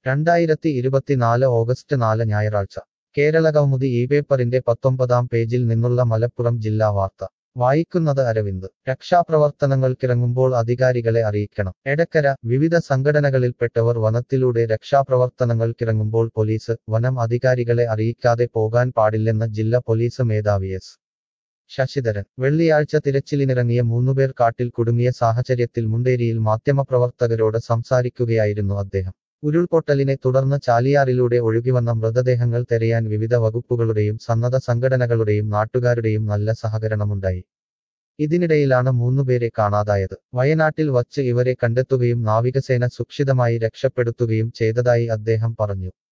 രണ്ടായിരത്തി ഇരുപത്തിനാല് ഓഗസ്റ്റ് നാല് ഞായറാഴ്ച കേരള കൗമുദി ഈ പേപ്പറിന്റെ പത്തൊമ്പതാം പേജിൽ നിന്നുള്ള മലപ്പുറം ജില്ലാ വാർത്ത വായിക്കുന്നത് അരവിന്ദ് രക്ഷാപ്രവർത്തനങ്ങൾക്കിറങ്ങുമ്പോൾ അധികാരികളെ അറിയിക്കണം എടക്കര വിവിധ സംഘടനകളിൽപ്പെട്ടവർ വനത്തിലൂടെ രക്ഷാപ്രവർത്തനങ്ങൾക്കിറങ്ങുമ്പോൾ പോലീസ് വനം അധികാരികളെ അറിയിക്കാതെ പോകാൻ പാടില്ലെന്ന് ജില്ലാ പോലീസ് മേധാവി എസ് ശശിധരൻ വെള്ളിയാഴ്ച തിരച്ചിലിനിറങ്ങിയ മൂന്നുപേർ കാട്ടിൽ കുടുങ്ങിയ സാഹചര്യത്തിൽ മുണ്ടേരിയിൽ മാധ്യമപ്രവർത്തകരോട് സംസാരിക്കുകയായിരുന്നു അദ്ദേഹം ഉരുൾപൊട്ടലിനെ തുടർന്ന് ചാലിയാറിലൂടെ ഒഴുകിവന്ന മൃതദേഹങ്ങൾ തെരയാൻ വിവിധ വകുപ്പുകളുടെയും സന്നദ്ധ സംഘടനകളുടെയും നാട്ടുകാരുടെയും നല്ല സഹകരണമുണ്ടായി ഇതിനിടയിലാണ് മൂന്നുപേരെ കാണാതായത് വയനാട്ടിൽ വച്ച് ഇവരെ കണ്ടെത്തുകയും നാവികസേന സുക്ഷിതമായി രക്ഷപ്പെടുത്തുകയും ചെയ്തതായി അദ്ദേഹം പറഞ്ഞു